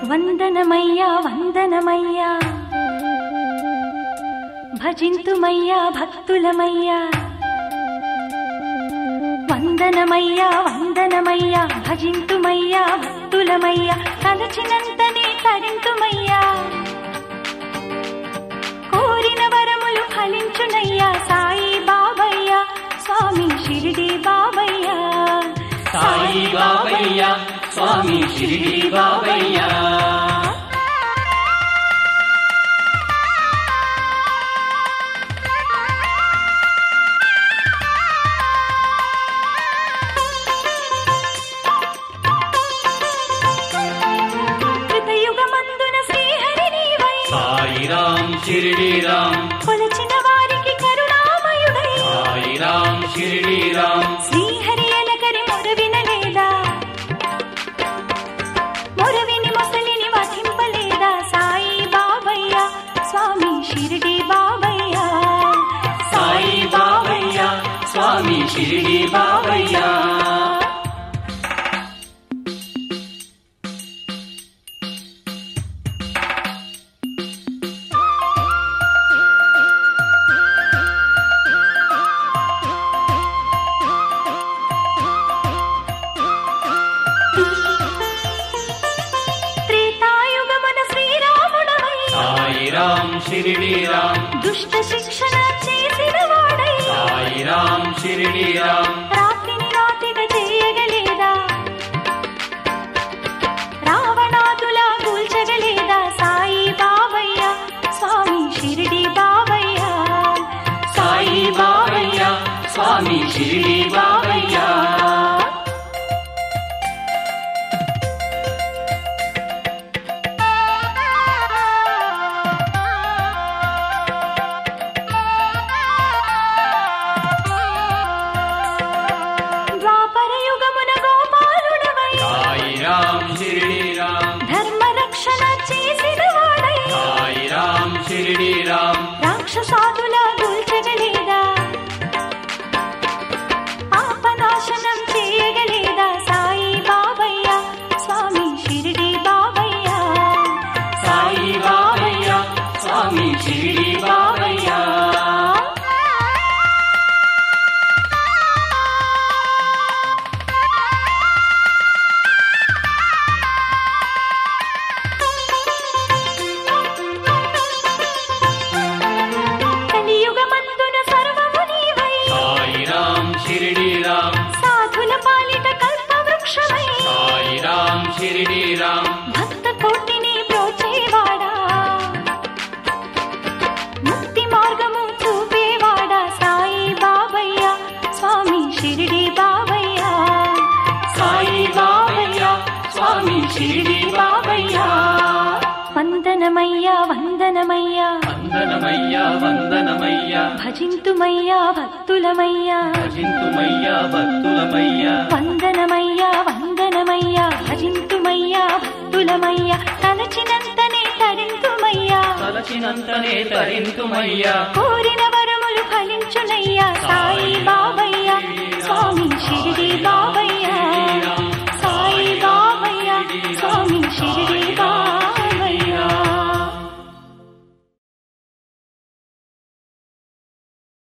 వందనమయ్యా వందనమయ్యా భజింతుమయ్యా భక్తులమయ్యా వందనమయ్యా వందనమయ్యా భజింతుమయ్యా భక్తులమయ్యా తలచినంతనే తరింతుమయ్యా కోరిన వరములు ఫలించునయ్యా సాయి బాబయ్యా స్వామి షిరిడి బాబయ్యా సాయి బాబయ్య స్వామి షిరిడి బాబయ్య కృతయుగమందున శ్రీహరి నీవై సాయి రామ్ షిరిడి రామ్ కొలచిన వారికి కరుణామయుడై సాయి రామ్ షిరిడి రామ్ శ్రీహరి అనకరి మొరవినలేదా మొరవిని మొసలిని వధింపలేదా సాయి బాబయ్య స్వామి షిరిడి బాబయ్య సాయి బాబయ్య స్వామి షిరిడి బాబయ్య త్రేతాయుగమున శ్రీరాముడవై సాయి రామ్ షిరిడి రామ్ దుష్ట శిక్షణ చేసిన వాడై సాయి రామ్ షిరిడి రామ్ రాత్రిని రాతిగా చేయగలేదా రావణాదులా కూల్చగలేదా సాయి బాబయ్య స్వామి షిరిడి బాబయ్య సాయి బాబయ్య స్వామి షిరిడి బాబయ్య ద్వాపర యుగమున గోపాలుడవై సాయి రామ్ షిరిడి రామ్ ధర్మ రక్షణ చేసిన వాడై సాయి రామ్ షిరిడి రామ్ రాక్షసాదులా కూల్చగలేదా పాపనాశనం చేయగలేదా సాయి బాబయ్య స్వామి షిరిడి బాబయ్య సాయి బాబయ్య స్వామి షిరిడి బాబయ్య కలియుగమందున సర్వము నీవై సాయి రామ్ షిరిడి రామ్ సాధుల పాలిట కల్పవృక్షమై సాయి రామ్ షిరిడి రామ్ భక్త కోటిని ప్రోచేవాడా ముక్తి మార్గము చూపేవాడా సాయి బాబయ్య స్వామి షిరిడి బాబయ్య సాయి బాబయ్య స్వామి షిరిడి బాబయ్య వందనమయ్యా వందనమయ్యా వందనమయ్య వందనమయ్య భజింతుమయ్యా భక్తులమయ్యా భజింతుమయ్య భక్తులమయ్య వందనమయ్యా వందనమయ్యా భజింతుమయ్యా భక్తులమయ్యా తలచినంతనే తరింతుమయ్యా తలచినంతనే తరింతుమయ్య కోరిన వరములు ఫలించునయ్యా సాయి బాబయ్య స్వామి షిరిడి బాబయ్య శ్రీరామ్